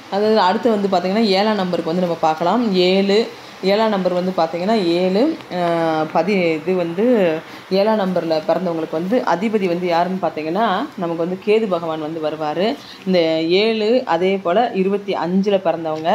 அதாவது அடுத்து வந்து பார்த்திங்கன்னா ஏழாம் நம்பருக்கு வந்து நம்ம பார்க்கலாம் ஏழு ஏழாம் நம்பர் வந்து பார்த்திங்கன்னா ஏழு ஆஹ், பதி இது வந்து ஏழாம் நம்பரில் பிறந்தவங்களுக்கு வந்து அதிபதி வந்து யாருன்னு பார்த்தீங்கன்னா நமக்கு வந்து கேது பகவான் வந்து வருவார் இந்த ஏழு அதே போல் இருபத்தி அஞ்சில் பிறந்தவங்க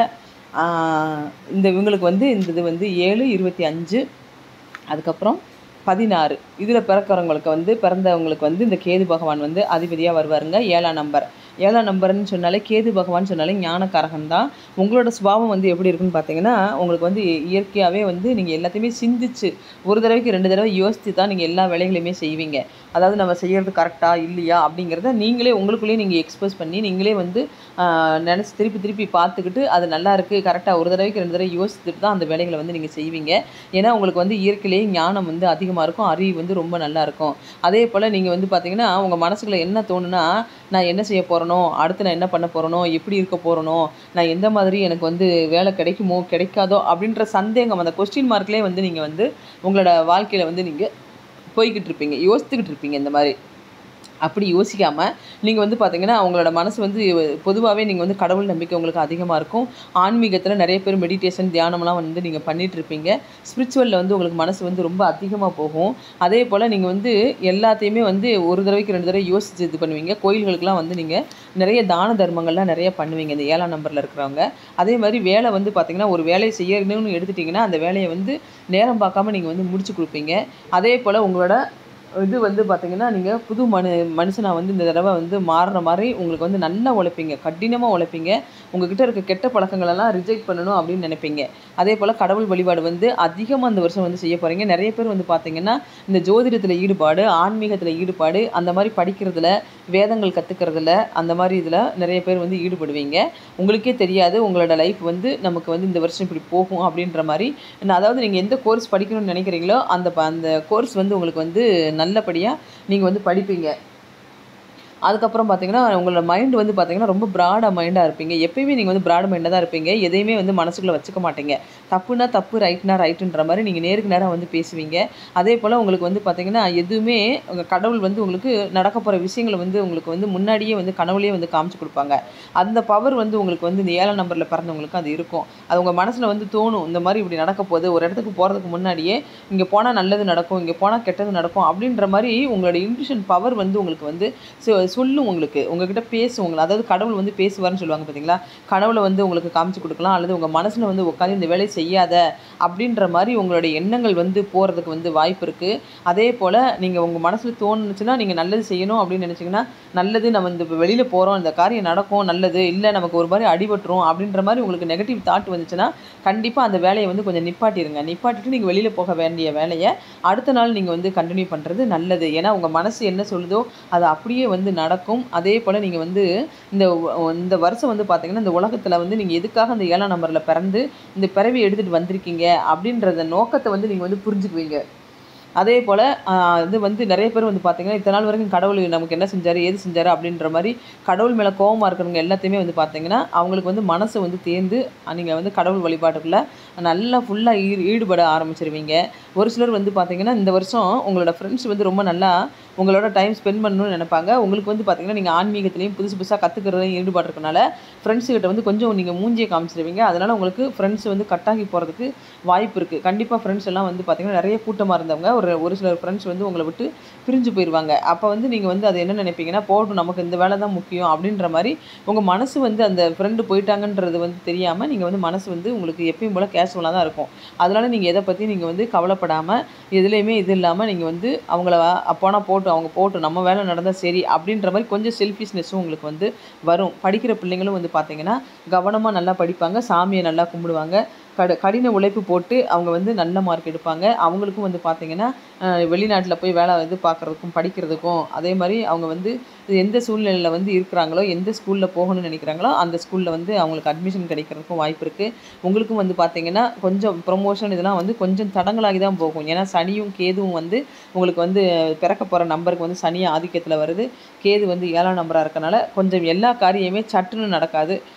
ஆஹ், இந்த இவங்களுக்கு வந்து இந்த இது வந்து ஏழு இருபத்தி அஞ்சு அதுக்கப்புறம் பதினாறு இதில் பிறக்கிறவங்களுக்கு வந்து பிறந்தவங்களுக்கு வந்து இந்த கேது பகவான் வந்து அதிபதியாக வருவாருங்க ஏழாம் நம்பர் ஏழாம் நம்பர்னு சொன்னாலே கேது பகவான் சொன்னாலே ஞானக்காரகன் தான் உங்களோட சுபாவம் வந்து எப்படி இருக்குன்னு பார்த்தீங்கன்னா உங்களுக்கு வந்து இயற்கையாகவே வந்து நீங்கள் எல்லாத்தையுமே சிந்திச்சு ஒரு தடவைக்கு ரெண்டு தடவை யோசித்து தான் நீங்கள் எல்லா வேலைகளையுமே செய்வீங்க அதாவது நம்ம செய்கிறது கரெக்டாக இல்லையா அப்படிங்கிறத நீங்களே உங்களுக்குள்ளேயே நீங்கள் எக்ஸ்போஸ் பண்ணி நீங்களே வந்து நினச்சி திருப்பி திருப்பி பார்த்துக்கிட்டு அது நல்லா இருக்குது கரெக்டாக ஒரு தடவைக்கு ரெண்டு தடவை யோசிச்சுட்டு தான் அந்த வேலைகளை வந்து நீங்கள் செய்வீங்க ஏன்னா உங்களுக்கு வந்து இயற்கையிலேயே ஞானம் வந்து அதிகமாக இருக்கும் அறிவு வந்து ரொம்ப நல்லா இருக்கும் அதே போல் நீங்கள் வந்து பார்த்தீங்கன்னா உங்கள் மனசுக்குள்ள என்ன தோணுனா நான் என்ன செய்ய போகிறனோ அடுத்து நான் என்ன பண்ண போகிறனோ எப்படி இருக்க போகிறனோ நான் எந்த மாதிரி எனக்கு வந்து வேலை கிடைக்குமோ கிடைக்காதோ அப்படின்ற சந்தேகம் அந்த கொஸ்டின் மார்க்லேயே வந்து நீங்கள் வந்து உங்களோட வாழ்க்கையில் வந்து நீங்கள் போய்கிட்டு இருப்பீங்க யோசித்துக்கிட்டு இருப்பீங்க இந்த மாதிரி அப்படி யோசிக்காமல் நீங்கள் வந்து பார்த்தீங்கன்னா அவங்களோட மனசு வந்து பொதுவாகவே நீங்கள் வந்து கடவுள் நம்பிக்கை உங்களுக்கு அதிகமாக இருக்கும் ஆன்மீகத்தில் நிறைய பேர் மெடிடேஷன் தியானம்லாம் வந்து நீங்கள் பண்ணிட்டு இருப்பீங்க ஸ்பிரிச்சுவலில் வந்து உங்களுக்கு மனசு வந்து ரொம்ப அதிகமாக போகும் அதே போல் நீங்கள் வந்து எல்லாத்தையுமே வந்து ஒரு தடவைக்கு ரெண்டு தடவை யோசிச்சு இது பண்ணுவீங்க கோயில்களுக்கெல்லாம் வந்து நீங்கள் நிறைய தான தர்மங்கள்லாம் நிறைய பண்ணுவீங்க இந்த ஏழாம் நம்பரில் இருக்கிறவங்க அதே மாதிரி வேலை வந்து பார்த்தீங்கன்னா ஒரு வேலையை செய்யணும்னு எடுத்துட்டிங்கன்னா அந்த வேலையை வந்து நேரம் பார்க்காம நீங்கள் வந்து முடிச்சு கொடுப்பீங்க அதே போல் உங்களோட இது வந்து பார்த்தீங்கன்னா நீங்கள் புது மனு மனுஷனாக வந்து இந்த தடவை வந்து மாறுற மாதிரி உங்களுக்கு வந்து நல்லா உழைப்பீங்க கடினமாக உழைப்பீங்க உங்ககிட்ட இருக்க கெட்ட பழக்கங்களெல்லாம் ரிஜெக்ட் பண்ணணும் அப்படின்னு நினைப்பீங்க அதே போல் கடவுள் வழிபாடு வந்து அதிகமாக இந்த வருஷம் வந்து செய்ய போகிறீங்க நிறைய பேர் வந்து பார்த்தீங்கன்னா இந்த ஜோதிடத்தில் ஈடுபாடு ஆன்மீகத்தில் ஈடுபாடு அந்த மாதிரி படிக்கிறதுல வேதங்கள் கற்றுக்கிறதுல அந்த மாதிரி இதில் நிறைய பேர் வந்து ஈடுபடுவீங்க உங்களுக்கே தெரியாது உங்களோட லைஃப் வந்து நமக்கு வந்து இந்த வருஷம் இப்படி போகும் அப்படின்ற மாதிரி நான் அதாவது நீங்கள் எந்த கோர்ஸ் படிக்கணும்னு நினைக்கிறீங்களோ அந்த ப- அந்த கோர்ஸ் வந்து உங்களுக்கு வந்து நல்லபடியாக நீங்கள் வந்து படிப்பீங்க அதுக்கப்புறம் பார்த்தீங்கன்னா உங்களோட மைண்ட் வந்து பார்த்தீங்கன்னா ரொம்ப ப்ராடாக மைண்டாக இருப்பீங்க எப்பயுமே நீங்கள் வந்து ப்ராட் மைண்டாக தான் இருப்பீங்க எதையுமே வந்து மனசுக்குள்ளே வச்சுக்க மாட்டீங்க தப்புனா தப்பு ரைட்னா ரைட்டுன்ற மாதிரி நீங்கள் நேருக்கு நேராக வந்து பேசுவீங்க அதே போல் உங்களுக்கு வந்து பார்த்தீங்கன்னா எதுவுமே உங்கள் கடவுள் வந்து உங்களுக்கு நடக்க போகிற விஷயங்களை வந்து உங்களுக்கு வந்து முன்னாடியே வந்து கனவுலேயே வந்து காமிச்சு கொடுப்பாங்க அந்த பவர் வந்து உங்களுக்கு வந்து இந்த ஏழாம் நம்பரில் பிறந்தவங்களுக்கு அது இருக்கும் அது உங்கள் மனசில் வந்து தோணும் இந்த மாதிரி இப்படி நடக்க போகுது ஒரு இடத்துக்கு போகிறதுக்கு முன்னாடியே இங்கே போனால் நல்லது நடக்கும் இங்கே போனால் கெட்டது நடக்கும் அப்படின்ற மாதிரி உங்களோட இன்ட்யூஷன் பவர் வந்து உங்களுக்கு வந்து சொ- சொல்லும் உங்களுக்கு உங்ககிட்ட பேசும் உங்களை அதாவது கடவுள் வந்து பேசுவார்னு சொல்லுவாங்க பார்த்தீங்களா கனவுல வந்து உங்களுக்கு காமிச்சு கொடுக்கலாம் அல்லது உங்கள் மனசில் வந்து உட்காந்து இந்த வேலையை செய்யாத அப்படின்ற மாதிரி உங்களுடைய எண்ணங்கள் வந்து போகிறதுக்கு வந்து வாய்ப்பு இருக்குது அதே போல் நீங்கள் உங்கள் மனசில் தோணுச்சுன்னா நீங்கள் நல்லது செய்யணும் அப்படின்னு நினச்சிங்கன்னா நல்லது நம்ம இந்த வெளியில் போகிறோம் இந்த காரியம் நடக்கும் நல்லது இல்லை நமக்கு ஒரு மாதிரி அடிபட்டுரும் அப்படின்ற மாதிரி உங்களுக்கு நெகட்டிவ் தாட் வந்துச்சுன்னா கண்டிப்பாக அந்த வேலையை வந்து கொஞ்சம் நிப்பாட்டிடுங்க நிப்பாட்டிட்டு நீங்கள் வெளியில் போக வேண்டிய வேலையை அடுத்த நாள் நீங்கள் வந்து கண்டினியூ பண்ணுறது நல்லது ஏன்னா உங்கள் மனசு என்ன சொல்லுதோ அது அப்படியே வந்து நடக்கும் அதே போல் நீங்கள் வந்து இந்த உ- இந்த வருஷம் வந்து பார்த்தீங்கன்னா இந்த உலகத்தில் வந்து நீங்கள் எதுக்காக அந்த ஏழாம் நம்பரில் பிறந்து இந்த பிறவி எடுத்துகிட்டு வந்திருக்கீங்க அப்படின்றத நோக்கத்தை வந்து நீங்கள் வந்து புரிஞ்சுக்குவீங்க அதே போல் இது வந்து நிறைய பேர் வந்து பார்த்தீங்கன்னா இத்தனை நாள் வரைக்கும் கடவுள் நமக்கு என்ன செஞ்சார் ஏது செஞ்சார் அப்படின்ற மாதிரி கடவுள் மேலே கோவமாக இருக்கிறவங்க எல்லாத்தையுமே வந்து பார்த்தீங்கன்னா அவங்களுக்கு வந்து மனசு வந்து தேர்ந்து நீங்கள் வந்து கடவுள் வழிபாட்டுக்குள்ளே நல்லா ஃபுல்லாக ஈ ஈடுபட ஆரம்பிச்சிருவீங்க ஒரு சிலர் வந்து பார்த்தீங்கன்னா இந்த வருஷம் உங்களோட ஃப்ரெண்ட்ஸ் வந்து ரொம்ப நல்லா உங்களோட டைம் ஸ்பெண்ட் பண்ணணும்னு நினைப்பாங்க உங்களுக்கு வந்து பார்த்தீங்கன்னா நீங்கள் ஆன்மீகத்துலேயும் புதுசு புதுசாக கற்றுக்கிறதையும் ஈடுபாடு இருக்கனால ஃப்ரெண்ட்ஸ் கிட்ட வந்து கொஞ்சம் நீங்கள் மூஞ்சியை காமிச்சிருவீங்க அதனால் உங்களுக்கு ஃப்ரெண்ட்ஸ் வந்து கட்டாகி போகிறதுக்கு வாய்ப்பு இருக்குது கண்டிப்பாக ஃப்ரெண்ட்ஸ் எல்லாம் வந்து பார்த்தீங்கன்னா நிறைய கூட்டமாக இருந்தவங்க ஒரு ஒரு சில ஃப்ரெண்ட்ஸ் வந்து உங்களை விட்டு பிரிஞ்சு போயிடுவாங்க அப்போ வந்து நீங்கள் வந்து அது என்ன நினைப்பீங்கன்னா போட்டும் நமக்கு இந்த வேலை தான் முக்கியம் அப்படின்ற மாதிரி உங்கள் மனசு வந்து அந்த ஃப்ரெண்டு போயிட்டாங்கன்றது வந்து தெரியாமல் நீங்கள் வந்து மனசு வந்து உங்களுக்கு எப்பயும் போல் கேஷுவலாக தான் இருக்கும் அதனால நீங்கள் எதை பற்றி நீங்கள் வந்து கவலைப்படாமல் எதுலேயுமே இது இல்லாமல் நீங்கள் வந்து அவங்கள அப்போனா போட்டும் அவங்க போட்டும் நம்ம வேலை நடந்தால் சரி அப்படின்ற மாதிரி கொஞ்சம் செல்ஃபிஷ்னஸும் உங்களுக்கு வந்து வரும் படிக்கிற பிள்ளைங்களும் வந்து பார்த்தீங்கன்னா கவனமாக நல்லா படிப்பாங்க சாமியை நல்லா கும்பிடுவாங்க கடு கடின உழைப்பு போட்டு அவங்க வந்து நல்ல மார்க் எடுப்பாங்க அவங்களுக்கும் வந்து பார்த்தீங்கன்னா வெளிநாட்டில் போய் வேலை வந்து பார்க்குறதுக்கும் படிக்கிறதுக்கும் அதே மாதிரி அவங்க வந்து எந்த சூழ்நிலையில் வந்து இருக்கிறாங்களோ எந்த ஸ்கூலில் போகணும்னு நினைக்கிறாங்களோ அந்த ஸ்கூலில் வந்து அவங்களுக்கு அட்மிஷன் கிடைக்கிறதுக்கும் வாய்ப்பு இருக்குது உங்களுக்கும் வந்து பார்த்தீங்கன்னா கொஞ்சம் ப்ரொமோஷன் இதெல்லாம் வந்து கொஞ்சம் தடங்களாகி தான் போகும் ஏன்னா சனியும் கேதுவும் வந்து உங்களுக்கு வந்து பிறக்க போகிற நம்பருக்கு வந்து சனி ஆதிக்கத்தில் வருது கேது வந்து ஏழாம் நம்பராக இருக்கனால கொஞ்சம் எல்லா காரியமே சட்டுன்னு நடக்காது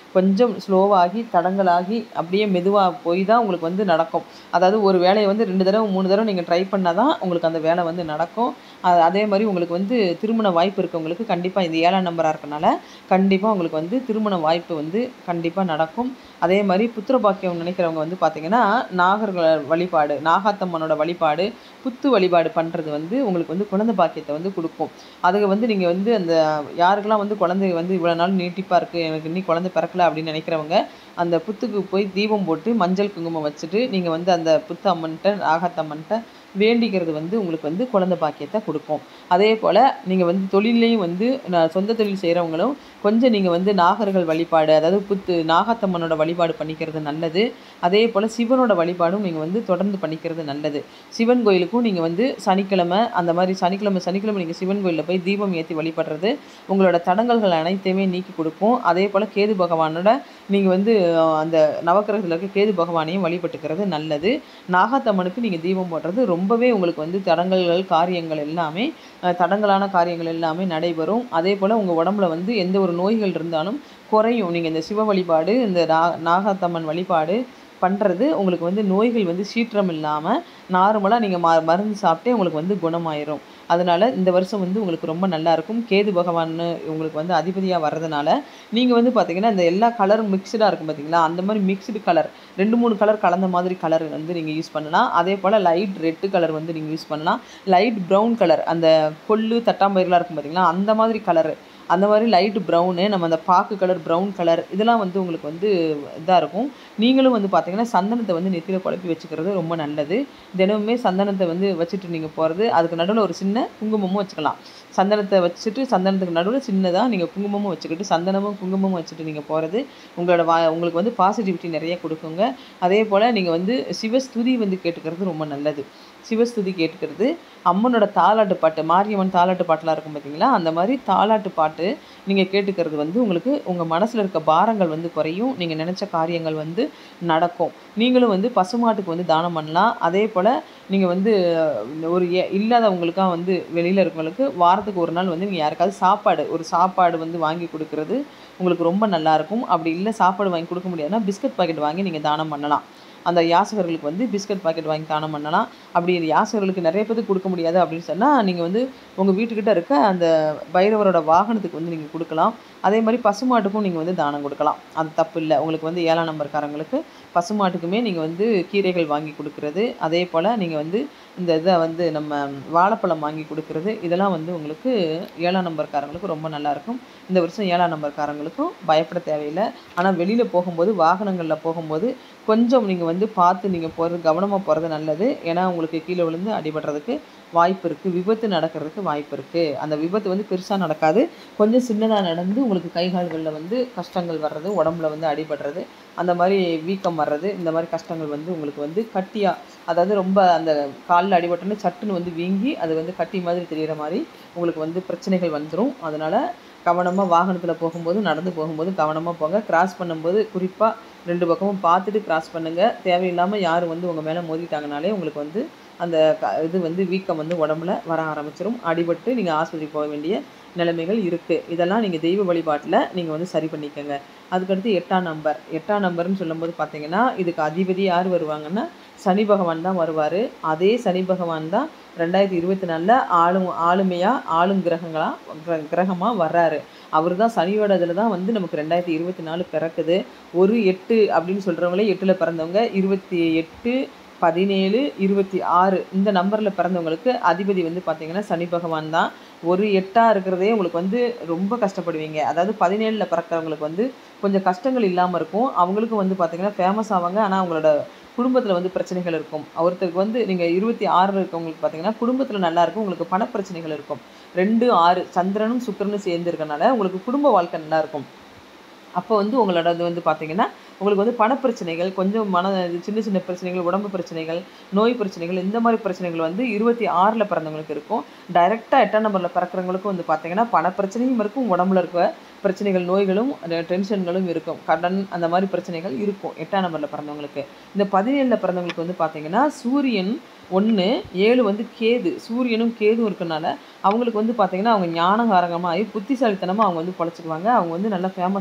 கொஞ்சம் ஸ்லோவாகி தடங்கலாகி அப்படியே மெதுவாக போய் தான் உங்களுக்கு வந்து நடக்கும் அதாவது ஒரு வேலையை வந்து ரெண்டு தடவை மூணு தடவை நீங்கள் ட்ரை பண்ணால் தான் உங்களுக்கு அந்த வேலை வந்து நடக்கும் அது அதே மாதிரி உங்களுக்கு வந்து திருமண வாய்ப்பு இருக்கவங்களுக்கு கண்டிப்பாக இந்த ஏழாம் நம்பராக இருக்கனால கண்டிப்பாக உங்களுக்கு வந்து திருமண வாய்ப்பு வந்து கண்டிப்பாக நடக்கும் அதே மாதிரி புத்திர பாக்கியம் நினைக்கிறவங்க வந்து பார்த்திங்கன்னா நாகர்கள வழிபாடு நாகாத்தம்மனோட வழிபாடு புத்து வழிபாடு பண்ணுறது வந்து உங்களுக்கு வந்து குழந்தை பாக்கியத்தை வந்து கொடுக்கும் அதுக்கு வந்து நீங்கள் வந்து அந்த யாருக்கெல்லாம் வந்து குழந்தை வந்து இவ்வளோ நாள் நீட்டிப்பாக இருக்குது எனக்கு இன்னி குழந்தை பிறக்கல அப்படின்னு நினைக்கிறவங்க அந்த புத்துக்கு போய் தீபம் போட்டு மஞ்சள் குங்குமம் வச்சுட்டு நீங்கள் வந்து அந்த புத்து அம்மன்ட்ட நாகத்தம்மன்ட்ட வேண்டிக்கிறது வந்து உங்களுக்கு வந்து குழந்தை பாக்கியத்தை கொடுக்கும் அதே போல் நீங்கள் வந்து தொழிலையும் வந்து நான் சொந்த தொழில் செய்கிறவங்களும் கொஞ்சம் நீங்கள் வந்து நாகர்கள் வழிபாடு அதாவது புத்து நாகத்தம்மனோட வழிபாடு பண்ணிக்கிறது நல்லது அதே போல் சிவனோட வழிபாடும் நீங்கள் வந்து தொடர்ந்து பண்ணிக்கிறது நல்லது சிவன் கோயிலுக்கும் நீங்கள் வந்து சனிக்கிழமை அந்த மாதிரி சனிக்கிழமை சனிக்கிழமை நீங்கள் சிவன் கோயிலில் போய் தீபம் ஏற்றி வழிபடுறது உங்களோட தடங்கல்கள் அனைத்தையுமே நீக்கி கொடுக்கும் அதே போல் கேது பகவானோட நீங்கள் வந்து அஹ், அந்த நவக்கிரகத்தில் இருக்க கேது பகவானையும் வழிபட்டுக்கிறது நல்லது நாகாத்தம்மனுக்கு நீங்கள் தீபம் போடுறது ரொம்பவே உங்களுக்கு வந்து தடங்கல்கள் காரியங்கள் எல்லாமே அஹ், தடங்கலான காரியங்கள் எல்லாமே நடைபெறும் அதே போல் உங்கள் உடம்புல வந்து எந்த ஒரு நோய்கள் இருந்தாலும் குறையும் நீங்கள் இந்த சிவ வழிபாடு இந்த நா நாகாத்தம்மன் வழிபாடு பண்ணுறது உங்களுக்கு வந்து நோய்கள் வந்து சீற்றம் இல்லாமல் நார்மலாக நீங்கள் ம மருந்து சாப்பிட்டே உங்களுக்கு வந்து குணமாயிரும் அதனால் இந்த வருஷம் வந்து உங்களுக்கு ரொம்ப நல்லா இருக்கும் கேது பகவான் உங்களுக்கு வந்து அதிபதியாக வர்றதுனால நீங்கள் வந்து பார்த்தீங்கன்னா இந்த எல்லா கலரும் மிக்சடாக இருக்கும் பார்த்தீங்களா அந்த மாதிரி மிக்ஸ்டு கலர் ரெண்டு மூணு கலர் கலந்த மாதிரி கலர் வந்து நீங்கள் யூஸ் பண்ணலாம் அதே போல் லைட் ரெட்டு கலர் வந்து நீங்கள் யூஸ் பண்ணலாம் லைட் ப்ரௌன் கலர் அந்த கொள்ளு தட்டாம்பயிரெலாம் இருக்கும் பார்த்தீங்களா அந்த மாதிரி கலரு அந்த மாதிரி லைட் ப்ரௌனு நம்ம அந்த பாக்கு கலர் ப்ரௌன் கலர் இதெல்லாம் வந்து உங்களுக்கு வந்து இதாக இருக்கும் நீங்களும் வந்து பார்த்தீங்கன்னா சந்தனத்தை வந்து நெத்தியில் குழப்பி வச்சுக்கிறது ரொம்ப நல்லது தினமுமே சந்தனத்தை வந்து வச்சுட்டு நீங்கள் போகிறது அதுக்கு நடுவில் ஒரு சின்ன குங்குமமும் வச்சுக்கலாம் சந்தனத்தை வச்சுட்டு சந்தனத்துக்கு நடுவில் சின்னதாக நீங்கள் குங்குமமும் வச்சுக்கிட்டு சந்தனமும் குங்குமமும் வச்சுட்டு நீங்கள் போகிறது உங்களோட வா உங்களுக்கு வந்து பாசிட்டிவிட்டி நிறைய கொடுக்குங்க அதே போல் நீங்கள் வந்து சிவஸ்துதி வந்து கேட்டுக்கிறது ரொம்ப நல்லது சிவஸ்துதி கேட்டுக்கிறது அம்மனோட தாலாட்டு பாட்டு மாரியம்மன் தாலாட்டு பாட்டெலாம் இருக்கும் பார்த்தீங்களா அந்த மாதிரி தாலாட்டு பாட்டு நீங்கள் கேட்டுக்கிறது வந்து உங்களுக்கு உங்கள் மனசில் இருக்க பாரங்கள் வந்து குறையும் நீங்கள் நினச்ச காரியங்கள் வந்து நடக்கும் நீங்களும் வந்து பசுமாட்டுக்கு வந்து தானம் பண்ணலாம் அதே போல் நீங்கள் வந்து அஹ், ஒரு ஏ- இல்லாதவங்களுக்காக வந்து வெளியில் இருக்கவங்களுக்கு வாரத்துக்கு ஒரு நாள் வந்து நீங்கள் யாருக்காவது சாப்பாடு ஒரு சாப்பாடு வந்து வாங்கி கொடுக்கறது உங்களுக்கு ரொம்ப நல்லாயிருக்கும் அப்படி இல்லை சாப்பாடு வாங்கி கொடுக்க முடியாதுன்னா பிஸ்கட் பாக்கெட் வாங்கி நீங்கள் தானம் பண்ணலாம் அந்த யாசகர்களுக்கு வந்து பிஸ்கட் பாக்கெட் வாங்கி தானம் பண்ணலாம் அப்படி யாசகர்களுக்கு நிறைய பேருக்கு கொடுக்க முடியாது அப்படின்னு சொன்னால் நீங்கள் வந்து உங்கள் வீட்டுக்கிட்ட இருக்க அந்த பைரவரோட வாகனத்துக்கு வந்து நீங்கள் கொடுக்கலாம் அதே மாதிரி பசுமாட்டுக்கும் நீங்கள் வந்து தானம் கொடுக்கலாம் அது தப்பு இல்லை உங்களுக்கு வந்து ஏழாம் நம்பர்காரங்களுக்கு பசுமாட்டுக்குமே நீங்கள் வந்து கீரைகள் வாங்கி கொடுக்கறது அதே போல் நீங்கள் வந்து இந்த இதை வந்து நம்ம வாழைப்பழம் வாங்கி கொடுக்கறது இதெல்லாம் வந்து உங்களுக்கு ஏழாம் நம்பர்காரங்களுக்கு ரொம்ப நல்லாயிருக்கும் இந்த வருஷம் ஏழாம் நம்பர்காரங்களுக்கும் பயப்பட தேவையில்லை ஆனால் வெளியில் போகும்போது வாகனங்களில் போகும்போது கொஞ்சம் நீங்கள் வந்து பார்த்து நீங்கள் போகிறது கவனமாக போகிறது நல்லது ஏன்னா உங்களுக்கு கீழே விழுந்து அடிபடுறதுக்கு வாய்ப்பு இருக்குது விபத்து நடக்கிறதுக்கு வாய்ப்பு இருக்குது அந்த விபத்து வந்து பெருசாக நடக்காது கொஞ்சம் சின்னதாக நடந்து உங்களுக்கு கை கால்களில் வந்து கஷ்டங்கள் வர்றது உடம்புல வந்து அடிபடுறது அந்த மாதிரி வீக்கம் வர்றது இந்த மாதிரி கஷ்டங்கள் வந்து உங்களுக்கு வந்து கட்டியாக அதாவது ரொம்ப அந்த காலில் அடிபட்டோன்னு சட்டுன்னு வந்து வீங்கி அது வந்து கட்டி மாதிரி தெரிகிற மாதிரி உங்களுக்கு வந்து பிரச்சனைகள் வந்துடும் அதனால் கவனமாக வாகனத்தில் போகும்போது நடந்து போகும்போது கவனமாக போங்க கிராஸ் பண்ணும்போது குறிப்பாக ரெண்டு பக்கமும் பார்த்துட்டு கிராஸ் பண்ணுங்கள் தேவையில்லாமல் யார் வந்து உங்கள் மேலே மோதிட்டாங்கனாலே உங்களுக்கு வந்து அந்த க இது வந்து வீக்கம் வந்து உடம்புல வர ஆரம்பிச்சிரும் அடிபட்டு நீங்கள் ஆஸ்பத்திரி போக வேண்டிய நிலைமைகள் இருக்குது இதெல்லாம் நீங்கள் தெய்வ வழிபாட்டில் நீங்கள் வந்து சரி பண்ணிக்கோங்க அதுக்கடுத்து எட்டாம் நம்பர் எட்டாம் நம்பர்னு சொல்லும்போது பார்த்தீங்கன்னா இதுக்கு அதிபதி யார் வருவாங்கன்னா சனி பகவான் தான் வருவார் அதே சனி பகவான் தான் ரெண்டாயிரத்தி இருபத்தி நாலில் ஆளும் ஆளுமையாக ஆளும் கிரகங்களாக கிரகமாக வர்றாரு அவர் தான் சனியோட இதில் தான் வந்து நமக்கு ரெண்டாயிரத்தி இருபத்தி நாலு பிறக்குது ஒரு எட்டு அப்படின்னு சொல்கிறவங்களே எட்டில் பிறந்தவங்க இருபத்தி எட்டு பதினேழு இருபத்தி ஆறு இந்த நம்பரில் பிறந்தவங்களுக்கு அதிபதி வந்து பார்த்தீங்கன்னா சனி பகவான் தான் ஒரு எட்டாக இருக்கிறதே உங்களுக்கு வந்து ரொம்ப கஷ்டப்படுவீங்க அதாவது பதினேழில் பிறக்கிறவங்களுக்கு வந்து கொஞ்சம் கஷ்டங்கள் இல்லாமல் இருக்கும் அவங்களுக்கும் வந்து பார்த்தீங்கன்னா ஃபேமஸ் ஆவாங்க ஆனால் அவங்களோட குடும்பத்தில் வந்து பிரச்சனைகள் இருக்கும் ஒருத்தருக்கு வந்து நீங்கள் இருபத்தி ஆறில் இருக்கவங்களுக்கு பார்த்தீங்கன்னா குடும்பத்தில் நல்லா இருக்கும் உங்களுக்கு பணப்பிரச்சனைகள் இருக்கும் ரெண்டு ஆறு சந்திரனும் சுக்கிரனும் சேர்ந்து இருக்கனால உங்களுக்கு குடும்ப வாழ்க்கை நல்லா இருக்கும் அப்போ வந்து உங்களோட இது வந்து பார்த்தீங்கன்னா உங்களுக்கு வந்து பணப்பிரச்சனைகள் கொஞ்சம் மன இது சின்ன சின்ன பிரச்சனைகள் உடம்பு பிரச்சனைகள் நோய் பிரச்சனைகள் இந்த மாதிரி பிரச்சனைகள் வந்து இருபத்தி ஆறில் பிறந்தவங்களுக்கு இருக்கும் டைரெக்டாக எட்டாம் நம்பரில் பிறக்கிறவங்களுக்கும் வந்து பார்த்தீங்கன்னா பணப்பிரச்சனையும் இருக்கும் உடம்புல இருக்க பிரச்சனைகள் நோய்களும் டென்ஷன்களும் இருக்கும் கடன் அந்த மாதிரி பிரச்சனைகள் இருக்கும் எட்டாம் நம்பரில் பிறந்தவங்களுக்கு இந்த பதினேழில் பிறந்தவங்களுக்கு வந்து பார்த்தீங்கன்னா சூரியன் ஒன்று ஏழு வந்து கேது சூரியனும் கேதுவும் இருக்கனால அவங்களுக்கு வந்து பார்த்தீங்கன்னா அவங்க ஞானகாரகமாகி புத்திசாலித்தனமாக அவங்க வந்து பொழைச்சிக்குவாங்க அவங்க வந்து நல்லா ஃபேமஸ் ஆயிடுவாங்க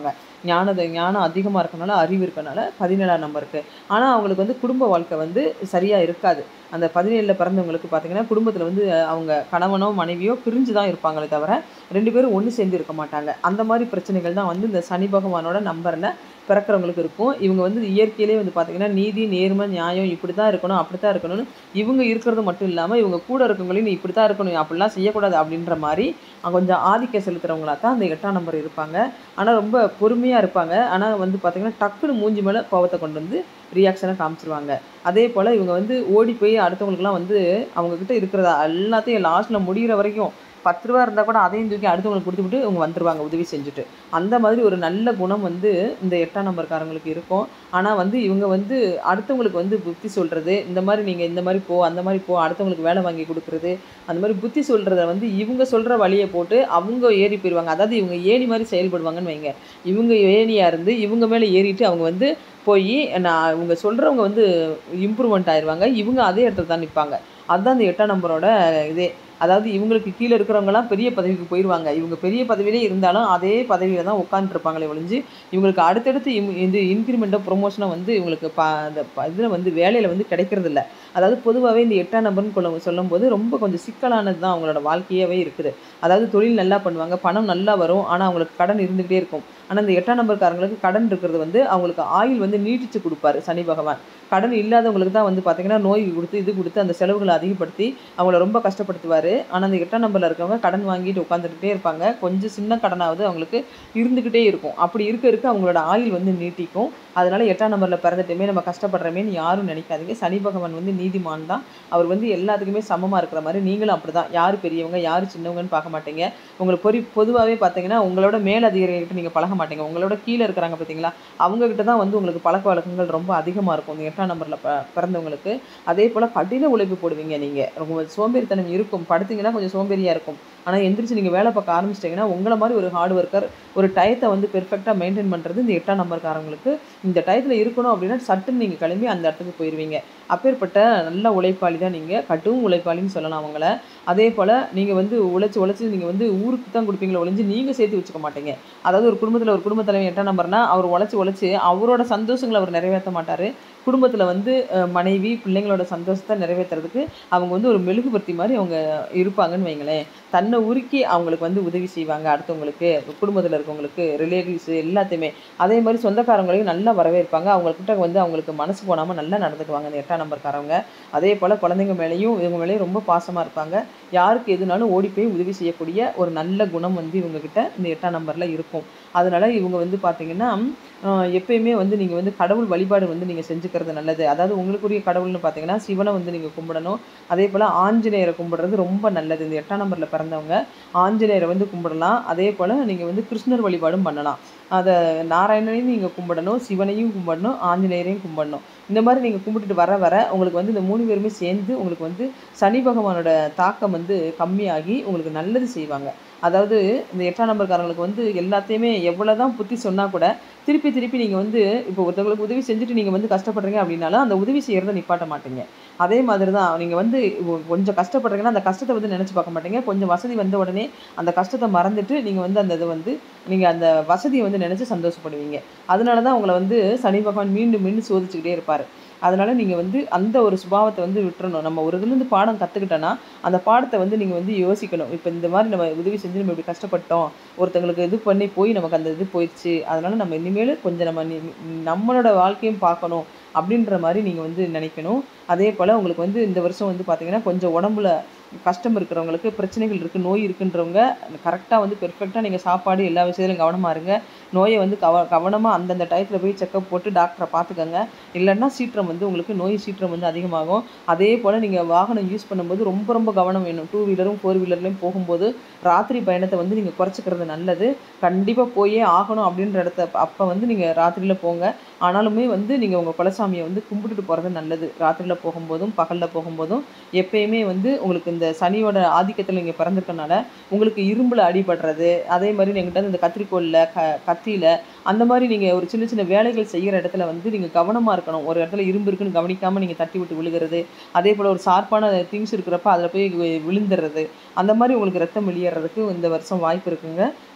இருப்பாங்க ஞானத ஞானம் அதிகமாக இருக்கனால அறிவு இருக்கனால பதினேழாம் நம்பருக்கு ஆனால் அவங்களுக்கு வந்து குடும்ப வாழ்க்கை வந்து சரியாக இருக்காது அந்த பதினேழில் பிறந்தவங்களுக்கு பார்த்தீங்கன்னா குடும்பத்தில் வந்து அவங்க கணவனோ மனைவியோ பிரிஞ்சு தான் இருப்பாங்களே தவிர ரெண்டு பேரும் ஒன்று சேர்ந்து இருக்க மாட்டாங்க அந்த மாதிரி பிரச்சனைகள் தான் வந்து இந்த சனி பகவானோட நம்பரில் பிறக்கிறவங்களுக்கு இருக்கும் இவங்க வந்து இயற்கையிலே வந்து பார்த்தீங்கன்னா நீதி நேர்மை நியாயம் இப்படி தான் இருக்கணும் அப்படி தான் இருக்கணும்னு இவங்க இருக்கிறது மட்டும் இல்லாமல் இவங்க கூட இருக்கவங்களையும் நீ இப்படி தான் இருக்கணும் அப்படிலாம் செய்யக்கூடாது அப்படின்ற மாதிரி அஹ் கொஞ்சம் ஆதிக்கம் செலுத்துறவங்களா தான் அந்த எட்டாம் நம்பர் இருப்பாங்க ஆனால் ரொம்ப பொறுமையாக இருப்பாங்க ஆனால் வந்து பார்த்தீங்கன்னா டக்குன்னு மூஞ்சி மேலே கோவத்தை கொண்டு வந்து ரியாக்ஷனை காமிச்சிருவாங்க அதே போல் இவங்க வந்து ஓடி போய் அடுத்தவங்களுக்குலாம் வந்து அவங்கக்கிட்ட இருக்கிறத எல்லாத்தையும் லாஸ்ட்டில் முடிகிற வரைக்கும் பத்து ரூபா இருந்தால் கூட அதையும் தூக்கி அடுத்தவங்களுக்கு கொடுத்துவிட்டு இவங்க வந்துருவாங்க உதவி செஞ்சுட்டு அந்த மாதிரி ஒரு நல்ல குணம் வந்து இந்த எட்டாம் நம்பர்காரங்களுக்கு இருக்கும் ஆனால் வந்து இவங்க வந்து அடுத்தவங்களுக்கு வந்து புத்தி சொல்கிறது இந்த மாதிரி நீங்கள் இந்த மாதிரி போ அந்த மாதிரி போ அடுத்தவங்களுக்கு வேலை வாங்கி கொடுக்குறது அந்த மாதிரி புத்தி சொல்கிறத வந்து இவங்க சொல்கிற வழியை போட்டு அவங்க ஏறி போயிடுவாங்க அதாவது இவங்க ஏணி மாதிரி செயல்படுவாங்கன்னு வைங்க இவங்க ஏணியாக இருந்து இவங்க மேலே ஏறிட்டு அவங்க வந்து போய் நான் இவங்க சொல்கிறவங்க வந்து இம்ப்ரூவ்மெண்ட் ஆயிடுவாங்க இவங்க அதே இடத்துல தான் நிற்பாங்க அதுதான் இந்த எட்டாம் நம்பரோட இதே அதாவது இவங்களுக்கு கீழே இருக்கிறவங்கலாம் பெரிய பதவிக்கு போயிடுவாங்க இவங்க பெரிய பதவியிலே இருந்தாலும் அதே பதவியில் தான் உட்காந்துருப்பாங்களே ஒழிஞ்சு இவங்களுக்கு அடுத்தடுத்து இம் இது இன்க்ரிமெண்ட்டோ ப்ரொமோஷனோ வந்து இவங்களுக்கு ப அந்த இதில் வந்து வேலையில் வந்து கிடைக்கிறது இல்ல அதாவது பொதுவாகவே இந்த எட்டாம் நம்பர்னு கொள்ள சொல்லும்போது ரொம்ப கொஞ்சம் சிக்கலானது தான் அவங்களோட வாழ்க்கையாகவே இருக்குது அதாவது தொழில் நல்லா பண்ணுவாங்க பணம் நல்லா வரும் ஆனால் அவங்களுக்கு கடன் இருந்துகிட்டே இருக்கும் ஆனால் இந்த எட்டாம் நம்பர்காரங்களுக்கு கடன் இருக்கிறது வந்து அவங்களுக்கு ஆயுள் வந்து நீட்டிச்சு கொடுப்பாரு சனி பகவான் கடன் இல்லாதவங்களுக்கு தான் வந்து பார்த்தீங்கன்னா நோய் கொடுத்து இது கொடுத்து அந்த செலவுகளை அதிகப்படுத்தி அவங்கள ரொம்ப கஷ்டப்படுத்துவார் ஆனால் அந்த எட்டாம் நம்பரில் இருக்கவங்க கடன் வாங்கிட்டு உட்காந்துக்கிட்டே இருப்பாங்க கொஞ்சம் சின்ன கடனாவது அவங்களுக்கு இருந்துக்கிட்டே இருக்கும் அப்படி இருக்க இருக்க அவங்களோட ஆயுள் வந்து நீட்டிக்கும் அதனால எட்டாம் நம்பரில் பிறந்துட்டுமே நம்ம கஷ்டப்படுறமேன்னு யாரும் நினைக்காதீங்க சனி பகவான் வந்து நீதிமான் தான் அவர் வந்து எல்லாத்துக்குமே சமமாக இருக்கிற மாதிரி நீங்களும் அப்படி தான் யார் பெரியவங்க யார் சின்னவங்கன்னு பார்க்க மாட்டீங்க உங்களுக்கு பொறி பொதுவாகவே பார்த்தீங்கன்னா உங்களோட மேலதிகாரிகிட்ட நீங்கள் பழக மாட்டீங்க உங்களோட கீழே இருக்கிறாங்க பார்த்தீங்களா அவங்கக்கிட்ட தான் வந்து உங்களுக்கு பழக்க வழக்கங்கள் ரொம்ப அதிகமாக இருக்கும் இந்த எட்டாம் நம்பரில் ப பிறந்தவங்களுக்கு அதே போல் கடின உழைப்பு போடுவீங்க நீங்கள் ரொம்ப சோம்பேறித்தனம் இருக்கும் படுத்தீங்கன்னா கொஞ்சம் சோம்பேறியாக இருக்கும் ஆனால் எந்திரிச்சு நீங்கள் வேலை பார்க்க ஆரம்பிச்சிட்டிங்கன்னா உங்களை மாதிரி ஒரு ஹார்ட் ஒர்க்கர் ஒரு டயத்தை வந்து பெர்ஃபெக்டாக மெயின்டைன் பண்ணுறது இந்த எட்டாம் நம்பர்காரங்களுக்கு இந்த டயத்தில் இருக்கணும் அப்படின்னா சட்டுன்னு நீங்கள் கிளம்பி அந்த இடத்துக்கு போயிடுவீங்க அப்பேற்பட்ட நல்ல உழைப்பாளி தான் நீங்கள் கட்டும் உழைப்பாளின்னு சொல்லலாம் அவங்கள அதே போல் நீங்கள் வந்து உழைச்சி உழைச்சி நீங்கள் வந்து ஊருக்கு தான் கொடுப்பீங்களே ஒழிஞ்சு நீங்கள் சேர்த்து வச்சுக்க மாட்டீங்க அதாவது ஒரு குடும்பத்தில் ஒரு குடும்ப தலைவன் எட்டாம் நம்பர்னா அவர் உழைச்சி உழைச்சி அவரோட சந்தோஷங்களை அவர் நிறைவேற்ற மாட்டார் குடும்பத்தில் வந்து அஹ், மனைவி பிள்ளைங்களோட சந்தோஷத்தை நிறைவேற்றுறதுக்கு அவங்க வந்து ஒரு மெழுகுபர்த்தி மாதிரி அவங்க இருப்பாங்கன்னு வைங்களேன் தன்னை உருக்கி அவங்களுக்கு வந்து உதவி செய்வாங்க அடுத்தவங்களுக்கு குடும்பத்தில் இருக்கவங்களுக்கு ரிலேட்டிவ்ஸ் எல்லாத்தையுமே அதே மாதிரி சொந்தக்காரங்களையும் நல்லா வரவேற்பாங்க அவங்கக்கிட்ட வந்து அவங்களுக்கு மனசு போனாமல் நல்லா நடந்துக்குவாங்க இந்த எட்டாம் நம்பர்காரவங்க அதே போல் குழந்தைங்க மேலேயும் இவங்க மேலேயும் ரொம்ப பாசமாக இருப்பாங்க யாருக்கு எதுனாலும் ஓடி போய் உதவி செய்யக்கூடிய ஒரு நல்ல குணம் வந்து இவங்கக்கிட்ட இந்த எட்டாம் நம்பரில் இருக்கும் அதனால இவங்க வந்து பார்த்தீங்கன்னா ஆஹ் எப்பயுமே வந்து நீங்கள் வந்து கடவுள் வழிபாடு வந்து நீங்கள் செஞ்சுக்கிறது நல்லது அதாவது உங்களுக்குரிய கடவுள்னு பார்த்தீங்கன்னா சிவனை வந்து நீங்கள் கும்பிடணும் அதே போல் ஆஞ்சநேயரை கும்பிடுறது ரொம்ப நல்லது இந்த எட்டாம் நம்பரில் பிறந்தவங்க ஆஞ்சநேயரை வந்து கும்பிடலாம் அதே போல் நீங்கள் வந்து கிருஷ்ணர் வழிபாடும் பண்ணலாம் அதை நாராயணனையும் நீங்கள் கும்பிடணும் சிவனையும் கும்பிடணும் ஆஞ்சநேயரையும் கும்பிடணும் இந்த மாதிரி நீங்கள் கும்பிட்டுட்டு வர வர உங்களுக்கு வந்து இந்த மூணு பேருமே சேர்ந்து உங்களுக்கு வந்து சனி பகவானோட தாக்கம் வந்து கம்மியாகி உங்களுக்கு நல்லது செய்வாங்க அதாவது இந்த எட்டாம் நம்பர்காரங்களுக்கு வந்து எல்லாத்தையுமே எவ்வளோ தான் புத்தி சொன்னால் கூட திருப்பி திருப்பி நீங்கள் வந்து இப்போ ஒருத்தவங்களுக்கு உதவி செஞ்சுட்டு நீங்கள் வந்து கஷ்டப்படுறீங்க அப்படின்னாலும் அந்த உதவி செய்கிறத நிப்பாட்ட மாட்டீங்க அதே மாதிரி தான் நீங்கள் வந்து ஒ- கொஞ்சம் கஷ்டப்படுறீங்கன்னா அந்த கஷ்டத்தை வந்து நினச்சி பார்க்க மாட்டீங்க கொஞ்சம் வசதி வந்த உடனே அந்த கஷ்டத்தை மறந்துட்டு நீங்கள் வந்து அந்த இதை வந்து நீங்கள் அந்த வசதியை வந்து நினச்சி சந்தோஷப்படுவீங்க அதனால தான் உங்களை வந்து சனி பகவான் மீண்டும் மீண்டும் சோதிச்சுக்கிட்டே இருப்பார் அதனால நீங்கள் வந்து அந்த ஒரு சுபாவத்தை வந்து விட்டுறணும் நம்ம ஒரு இதுலேருந்து பாடம் கற்றுக்கிட்டோன்னா அந்த பாடத்தை வந்து நீங்கள் வந்து யோசிக்கணும் இப்போ இந்த மாதிரி நம்ம உதவி செஞ்சு நம்ம இப்படி கஷ்டப்பட்டோம் ஒருத்தங்களுக்கு இது பண்ணி போய் நமக்கு அந்த இது போயிடுச்சு அதனால நம்ம இனிமேல் கொஞ்சம் நம்ம நி- நம்மளோட வாழ்க்கையும் பார்க்கணும் அப்படின்ற மாதிரி நீங்கள் வந்து நினைக்கணும் அதே போல் உங்களுக்கு வந்து இந்த வருஷம் வந்து பார்த்தீங்கன்னா கொஞ்சம் உடம்புல கஷ்டம் இருக்கிறவங்களுக்கு பிரச்சனைகள் இருக்குது நோய் இருக்குன்றவங்க கரெக்டாக வந்து பெர்ஃபெக்டாக நீங்கள் சாப்பாடு எல்லா விஷயத்துலையும் கவனமாக இருங்க நோயை வந்து கவ கவனமாக அந்தந்த டயத்தில் போய் செக்கப் போட்டு டாக்டரை பார்த்துக்கங்க இல்லைன்னா சீற்றம் வந்து உங்களுக்கு நோய் சீற்றம் வந்து அதிகமாகும் அதே போல் நீங்கள் வாகனம் யூஸ் பண்ணும்போது ரொம்ப ரொம்ப கவனம் வேணும் டூ வீலரும் ஃபோர் வீலர்லையும் போகும்போது ராத்திரி பயணத்தை வந்து நீங்கள் குறைச்சிக்கிறது நல்லது கண்டிப்பாக போயே ஆகணும் அப்படின்ற இடத்த அப்போ வந்து நீங்கள் ராத்திரியில் போங்க ஆனாலுமே வந்து நீங்கள் உங்கள் குலசாமியை வந்து கும்பிட்டுட்டு போகிறது நல்லது ராத்திரியில் போகும்போதும் பகலில் போகும்போதும் எப்பயுமே வந்து உங்களுக்கு இந்த சனியோட ஆதிக்கத்தில் நீங்கள் பிறந்திருக்கனால உங்களுக்கு இரும்பில் அடிபடுறது அதே மாதிரி எங்கிட்ட இந்த கத்திரிக்கோலில் க கத்தியில் அந்த மாதிரி நீங்கள் ஒரு சின்ன சின்ன வேலைகள் செய்கிற இடத்துல வந்து நீங்கள் கவனமாக இருக்கணும் ஒரு இடத்துல இரும்பு இருக்குன்னு கவனிக்காமல் நீங்கள் தட்டி விட்டு விழுகிறது அதே போல் ஒரு ஷார்ப்பான திங்ஸ் இருக்கிறப்ப அதில் போய் வி- விழுந்துடுறது அந்த மாதிரி உங்களுக்கு ரத்தம் வெளியேறதுக்கு இந்த வருஷம் வாய்ப்பு இருக்குங்க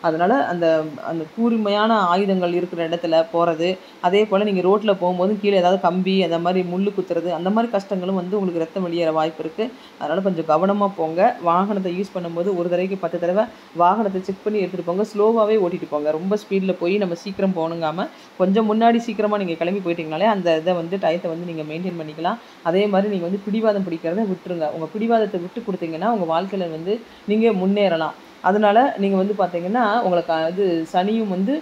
அதனால் அந்த அந்த கூர்மையான ஆயுதங்கள் இருக்கிற இடத்துல போகிறது அதே போல் நீங்கள் ரோட்டில் போகும்போது கீழே ஏதாவது கம்பி அந்த மாதிரி முள் குத்துறது அந்த மாதிரி கஷ்டங்களும் வந்து உங்களுக்கு ரத்தம் வெளியேற வாய்ப்பு இருக்குது அதனால் கொஞ்சம் கவனமாக போங்க வாகனத்தை யூஸ் பண்ணும்போது ஒரு தடவைக்கு பத்து தடவை வாகனத்தை செக் பண்ணி எடுத்துகிட்டு போங்க ஸ்லோவாகவே ஓட்டிட்டு போங்க ரொம்ப ஸ்பீடில் போய் நம்ம சீக்கிரம் போகணுங்காம கொஞ்சம் முன்னாடி சீக்கிரமாக நீங்கள் கிளம்பி போயிட்டீங்கனாலே அந்த இதை வந்து டயத்தை வந்து நீங்கள் மெயின்டைன் பண்ணிக்கலாம் அதே மாதிரி நீங்கள் வந்து பிடிவாதம் பிடிக்கிறத விட்டுருங்க உங்கள் பிடிவாதத்தை விட்டு கொடுத்தீங்கன்னா உங்கள் வாழ்க்கையில் வந்து நீங்கள் முன்னேறலாம் அதனால நீங்கள் வந்து பார்த்தீங்கன்னா உங்களுக்கு அது சனியும் வந்து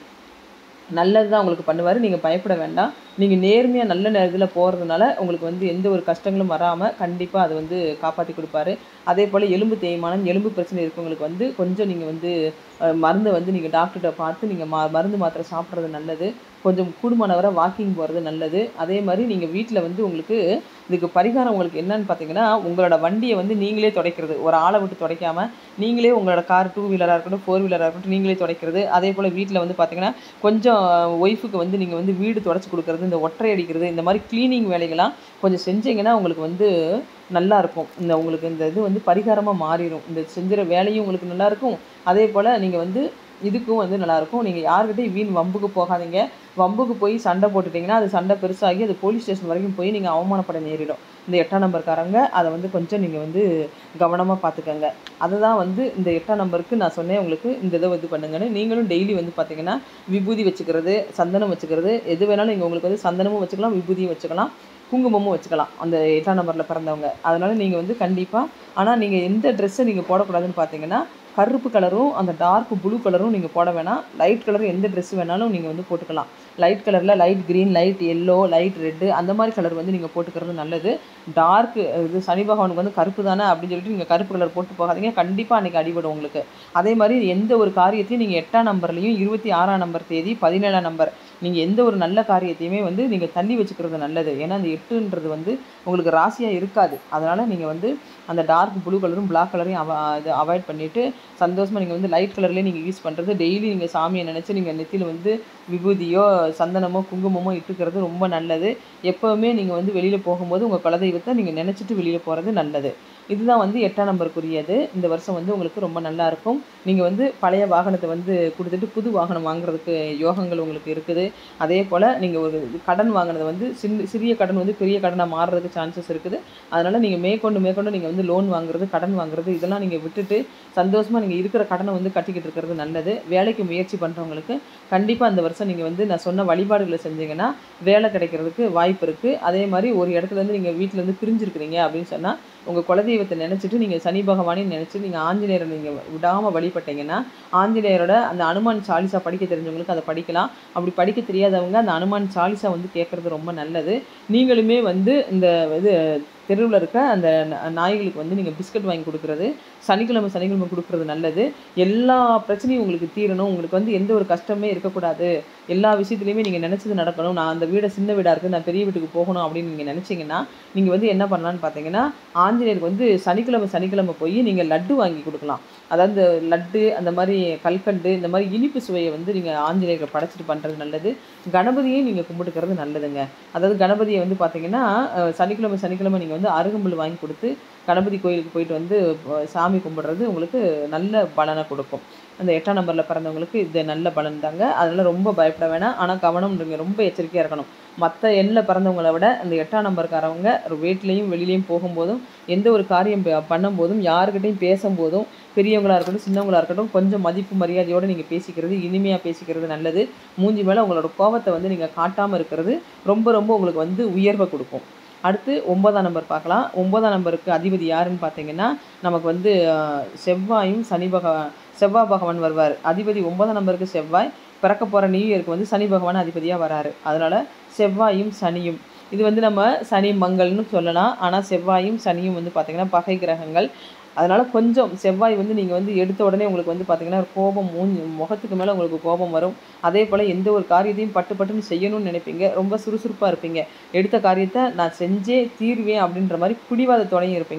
நல்லது தான் உங்களுக்கு பண்ணுவார் நீங்கள் பயப்பட வேண்டாம் நீங்கள் நேர்மையாக நல்ல நேரத்தில் போகிறதுனால உங்களுக்கு வந்து எந்த ஒரு கஷ்டங்களும் வராமல் கண்டிப்பாக அது வந்து காப்பாற்றி கொடுப்பாரு அதே போல் எலும்பு தேய்மானம் எலும்பு பிரச்சனை இருக்கவங்களுக்கு வந்து கொஞ்சம் நீங்கள் வந்து அஹ், மருந்தை வந்து நீங்கள் டாக்டர்கிட்ட பார்த்து நீங்கள் மா மருந்து மாத்திரை சாப்பிட்றது நல்லது கொஞ்சம் கூடுமான வரை வாக்கிங் போகிறது நல்லது அதே மாதிரி நீங்கள் வீட்டில் வந்து உங்களுக்கு இதுக்கு பரிகாரம் உங்களுக்கு என்னன்னு பார்த்தீங்கன்னா உங்களோட வண்டியை வந்து நீங்களே துடைக்கிறது ஒரு ஆளை விட்டு துடைக்காம நீங்களே உங்களோட கார் டூ வீலராக இருக்கட்டும் ஃபோர் வீலராக இருக்கட்டும் நீங்களே துடைக்கிறது அதே போல் வீட்டில் வந்து பார்த்தீங்கன்னா கொஞ்சம் ஒய்ஃபுக்கு வந்து நீங்கள் வந்து வீடு துடைச்சி கொடுக்கறது இந்த ஒற்றை அடிக்கிறது இந்த மாதிரி க்ளீனிங் வேலைகள்லாம் கொஞ்சம் செஞ்சீங்கன்னா உங்களுக்கு வந்து நல்லா இருக்கும் இந்த உங்களுக்கு இந்த இது வந்து பரிகாரமாக மாறிடும் இந்த செஞ்சுற வேலையும் உங்களுக்கு நல்லா இருக்கும் அதே போல் நீங்கள் வந்து இதுக்கும் வந்து நல்லாயிருக்கும் நீங்கள் யார்கிட்டையும் வீண் வம்புக்கு போகாதீங்க வம்புக்கு போய் சண்டை போட்டுட்டிங்கன்னா அது சண்டை பெருசாகி அது போலீஸ் ஸ்டேஷன் வரைக்கும் போய் நீங்கள் அவமானப்பட நேரிடும் இந்த எட்டாம் நம்பர்காரங்க அதை வந்து கொஞ்சம் நீங்கள் வந்து கவனமாக பார்த்துக்கங்க அதுதான் வந்து இந்த எட்டாம் நம்பருக்கு நான் சொன்னேன் உங்களுக்கு இந்த இதை இது பண்ணுங்கன்னு நீங்களும் டெய்லி வந்து பார்த்தீங்கன்னா விபூதி வச்சுக்கிறது சந்தனம் வச்சுக்கிறது எது வேணாலும் நீங்கள் உங்களுக்கு வந்து சந்தனமும் வச்சுக்கலாம் விபூதியும் வச்சுக்கலாம் குங்குமமும் வச்சுக்கலாம் அந்த எட்டாம் நம்பரில் பிறந்தவங்க அதனால் நீங்கள் வந்து கண்டிப்பாக ஆனால் நீங்கள் எந்த ட்ரெஸ்ஸை நீங்கள் போடக்கூடாதுன்னு பார்த்தீங்கன்னா கருப்பு கலரும் அந்த டார்க் ப்ளூ கலரும் நீங்கள் போட வேணாம் லைட் கலர் எந்த ட்ரெஸ் வேணாலும் நீங்கள் வந்து போட்டுக்கலாம் லைட் கலரில் light green light yellow light red அந்த மாதிரி கலர் வந்து நீங்கள் போட்டுக்கிறது நல்லது டார்க் இது சனி பகவானுக்கு வந்து கருப்பு தானே அப்படின்னு சொல்லிட்டு நீங்கள் கருப்பு கலர் போட்டு போகாதீங்க கண்டிப்பாக அன்றைக்கி அடிபடும் உங்களுக்கு அதே மாதிரி எந்த ஒரு காரியத்தையும் நீங்கள் எட்டாம் நம்பர்லையும் இருபத்தி ஆறாம் நம்பர் தேதி பதினேழாம் நம்பர் நீங்கள் எந்த ஒரு நல்ல காரியத்தையுமே வந்து நீங்கள் தள்ளி வச்சுக்கிறது நல்லது ஏன்னா அந்த எட்டுன்றது வந்து உங்களுக்கு ராசியாக இருக்காது அதனால் நீங்கள் வந்து அந்த டார்க் ப்ளூ கலரும் பிளாக் கலரையும் அவ இது அவாய்ட் பண்ணிவிட்டு சந்தோஷமாக நீங்கள் வந்து லைட் கலர்லேயே நீங்கள் யூஸ் பண்ணுறது டெய்லி நீங்கள் சாமியை நினச்சி நீங்கள் நெத்தியில் வந்து விபூதியோ சந்தனமோ குங்குமமோ இட்டுக்கிறது ரொம்ப நல்லது எப்போவுமே நீங்கள் வந்து வெளியில் போகும்போது உங்கள் குலதெய்வத்தை நீங்கள் நினச்சிட்டு வெளியில் போகிறது நல்லது இதுதான் வந்து எட்டாம் நம்பருக்குரியது இந்த வருஷம் வந்து உங்களுக்கு ரொம்ப நல்லா இருக்கும் நீங்கள் வந்து பழைய வாகனத்தை வந்து கொடுத்துட்டு புது வாகனம் வாங்குறதுக்கு யோகங்கள் உங்களுக்கு இருக்குது அதே போல் நீங்கள் ஒரு கடன் வாங்கினது வந்து சின்ன சிறிய கடன் வந்து பெரிய கடனாக மாறுறதுக்கு சான்சஸ் இருக்குது அதனால் நீங்கள் மேற்கொண்டு மேற்கொண்டு நீங்கள் வந்து லோன் வாங்குறது கடன் வாங்குறது இதெல்லாம் நீங்கள் விட்டுட்டு சந்தோஷமாக நீங்கள் இருக்கிற கடனை வந்து கட்டிக்கிட்டு இருக்கிறது நல்லது வேலைக்கு முயற்சி பண்ணுறவங்களுக்கு கண்டிப்பாக அந்த வருஷம் நீங்கள் வந்து நான் சொன்ன வழிபாடுகளை செஞ்சீங்கன்னா வேலை கிடைக்கிறதுக்கு வாய்ப்பு இருக்குது அதே மாதிரி ஒரு இடத்துல இருந்து நீங்கள் வீட்டில் இருந்து பிரிஞ்சிருக்கிறீங்க அப்படின்னு சொன்னால் உங்கள் குலதெய்வத்தை நினச்சிட்டு நீங்கள் சனி பகவானையும் நினச்சி நீங்கள் ஆஞ்சநேயரை நீங்கள் விடாமல் வழிபட்டீங்கன்னா ஆஞ்சநேயரோட அந்த அனுமான் சாலிசா படிக்க தெரிஞ்சவங்களுக்கு அதை படிக்கலாம் அப்படி படிக்க தெரியாதவங்க அந்த அனுமான் சாலிசா வந்து கேட்குறது ரொம்ப நல்லது நீங்களுமே வந்து இந்த இது தெருவில் இருக்க அந்த ந- நாய்களுக்கு வந்து நீங்கள் பிஸ்கட் வாங்கி கொடுக்குறது சனிக்கிழமை சனிக்கிழமை கொடுக்குறது நல்லது எல்லா பிரச்சனையும் உங்களுக்கு தீரணும் உங்களுக்கு வந்து எந்த ஒரு கஷ்டமே இருக்கக்கூடாது எல்லா விஷயத்துலையுமே நீங்கள் நினச்சது நடக்கணும் நான் அந்த வீடை சின்ன வீடாக இருக்குது நான் பெரிய வீட்டுக்கு போகணும் அப்படின்னு நீங்கள் நினச்சிங்கன்னா நீங்கள் வந்து என்ன பண்ணலான்னு பார்த்தீங்கன்னா ஆஞ்சநேயருக்கு வந்து சனிக்கிழமை சனிக்கிழமை போய் நீங்கள் லட்டு வாங்கி கொடுக்கலாம் அதாவது இந்த லட்டு அந்த மாதிரி கல்கண்டு இந்த மாதிரி இனிப்பு சுவையை வந்து நீங்கள் ஆஞ்சநேயருக்கு படைச்சிட்டு பண்ணுறது நல்லது கணபதியை நீங்கள் கும்பிட்டுக்கிறது நல்லதுங்க அதாவது கணபதியை வந்து பார்த்தீங்கன்னா அஹ், சனிக்கிழமை சனிக்கிழமை நீங்கள் வந்து அருகம்புல் வாங்கி கொடுத்து கணபதி கோயிலுக்கு போயிட்டு வந்து அஹ், சாமி கும்பிடுறது உங்களுக்கு நல்ல பலனை கொடுக்கும் அந்த எட்டாம் நம்பரில் பிறந்தவங்களுக்கு இது நல்ல பலன் தாங்க அதனால் ரொம்ப பயப்பட வேணாம் ஆனால் கவனம் நீங்கள் ரொம்ப எச்சரிக்கையாக இருக்கணும் மற்ற எண்ணில் பிறந்தவங்களை விட அந்த எட்டாம் நம்பர்காரவங்க வீட்லேயும் வெளியிலையும் போகும்போதும் எந்த ஒரு காரியம் ப- பண்ணும்போதும் யாருக்கிட்டையும் பேசும்போதும் பெரியவங்களா இருக்கட்டும் சின்னவங்களா இருக்கட்டும் கொஞ்சம் மதிப்பு மரியாதையோடு நீங்கள் பேசிக்கிறது இனிமையாக பேசிக்கிறது நல்லது மூஞ்சி மேலே உங்களோட கோபத்தை வந்து நீங்கள் காட்டாமல் இருக்கிறது ரொம்ப ரொம்ப உங்களுக்கு வந்து உயர்வை கொடுக்கும் அடுத்து ஒன்பதாம் நம்பர் பார்க்கலாம் ஒன்பதாம் நம்பருக்கு அதிபதி யாருன்னு பார்த்தீங்கன்னா நமக்கு வந்து அஹ், செவ்வாயும் சனி பகவான் செவ்வாய் பகவான் வருவார் அதிபதி ஒன்பதாம் நம்பருக்கு செவ்வாய் பிறக்க போகிற நியூ இயருக்கு வந்து சனி பகவான் அதிபதியாக வராரு அதனால் செவ்வாயும் சனியும் இது வந்து நம்ம சனி மங்கள்னு சொல்லலாம் ஆனால் செவ்வாயும் சனியும் வந்து பார்த்திங்கன்னா பகை கிரகங்கள் அதனால் கொஞ்சம் செவ்வாய் வந்து நீங்கள் வந்து எடுத்த உடனே உங்களுக்கு வந்து பார்த்திங்கன்னா ஒரு கோபம் மூஞ்சி முகத்துக்கு மேலே உங்களுக்கு கோபம் வரும் அதே போல் எந்த ஒரு காரியத்தையும் பட்டு பட்டுன்னு செய்யணும்னு நினைப்பீங்க ரொம்ப சுறுசுறுப்பாக இருப்பீங்க எடுத்த காரியத்தை நான் செஞ்சே தீர்வேன் அப்படின்ற மாதிரி பிடிவாதத்தோடையும் இருப்பீங்க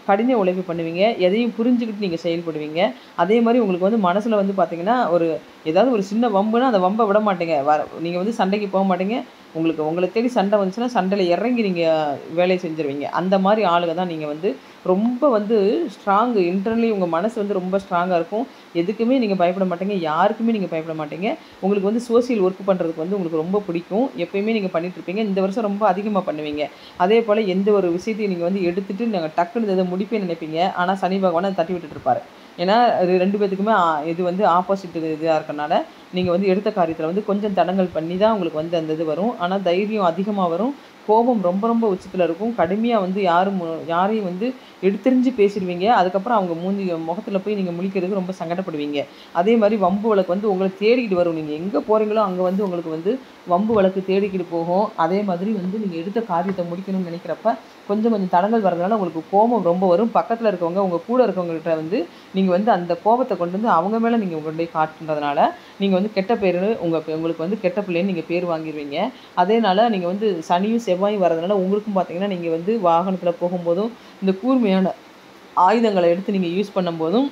கடின உழைப்பு பண்ணுவீங்க எதையும் புரிஞ்சுக்கிட்டு நீங்கள் செயல்படுவீங்க அதே மாதிரி உங்களுக்கு வந்து மனசில் வந்து பார்த்தீங்கன்னா ஒரு ஏதாவது ஒரு சின்ன வம்புனா அந்த வம்பை விட மாட்டீங்க வர நீங்கள் வந்து சண்டைக்கு போக மாட்டீங்க உங்களுக்கு உங்களை தேடி சண்டை வந்துச்சுன்னா சண்டையில் இறங்கி நீங்கள் வேலையை செஞ்சுருவீங்க அந்த மாதிரி ஆளுங்க தான் நீங்கள் வந்து ரொம்ப வந்து ஸ்ட்ராங்கு இன்டர்னலி உங்கள் மனசு வந்து ரொம்ப ஸ்ட்ராங்காக இருக்கும் எதுக்குமே நீங்கள் பயப்பட மாட்டீங்க யாருக்குமே நீங்கள் பயப்பட மாட்டீங்க உங்களுக்கு வந்து சோசியல் ஒர்க் பண்ணுறதுக்கு வந்து உங்களுக்கு ரொம்ப பிடிக்கும் எப்பயுமே நீங்கள் பண்ணிட்டு இருப்பீங்க இந்த வருஷம் ரொம்ப அதிகமாக பண்ணுவீங்க அதே போல் எந்த ஒரு விஷயத்தையும் நீங்கள் வந்து எடுத்துகிட்டு நாங்கள் டக்குன்னு இதை முடிப்பே நினைப்பீங்க ஆனால் சனி பகவானை தட்டி விட்டுட்டு இருப்பாரு ஏன்னா இது ரெண்டு பேத்துக்குமே ஆ- இது வந்து ஆப்போசிட் இதாக இருக்கறனால நீங்கள் வந்து எடுத்த காரியத்தில் வந்து கொஞ்சம் தடங்கல் பண்ணி தான் உங்களுக்கு வந்து அந்த இது வரும் ஆனால் தைரியம் அதிகமாக வரும் கோபம் ரொம்ப ரொம்ப உச்சத்தில் இருக்கும் கடுமையாக வந்து யாரும் மு- யாரையும் வந்து எடுத்தெறிஞ்சு பேசிடுவீங்க அதுக்கப்புறம் அவங்க மூஞ்சி முகத்தில் போய் நீங்கள் முழிக்கிறதுக்கு ரொம்ப சங்கடப்படுவீங்க அதே மாதிரி வம்பு வழக்கு வந்து உங்களை தேடிக்கிட்டு வரும் நீங்கள் எங்கே போகிறீங்களோ அங்கே வந்து உங்களுக்கு வந்து வம்பு வழக்கு தேடிக்கிட்டு போகும் அதே மாதிரி வந்து நீங்கள் எடுத்த காரியத்தை முடிக்கணும்னு நினைக்கிறப்ப கொஞ்சம் கொஞ்சம் தடங்கள் வரதுனால உங்களுக்கு கோபம் ரொம்ப வரும் பக்கத்தில் இருக்கவங்க உங்கள் கூட இருக்கவங்ககிட்ட வந்து நீங்கள் வந்து அந்த கோபத்தை கொண்டு வந்து அவங்க மேலே நீங்கள் உங்களுடைய காட்டுன்றதுனால நீங்கள் வந்து கெட்ட பேர் உங்கள் உங்களுக்கு வந்து கெட்ட பிள்ளைன்னு நீங்கள் பேர் வாங்கிடுவீங்க அதேனால நீங்கள் வந்து சனியும் செவ்வாயும் வரதுனால உங்களுக்கும் பார்த்தீங்கன்னா நீங்கள் வந்து வாகனத்தில் போகும்போதும் இந்த கூர்மையான ஆயுதங்களை எடுத்து நீங்கள் யூஸ் பண்ணும்போதும்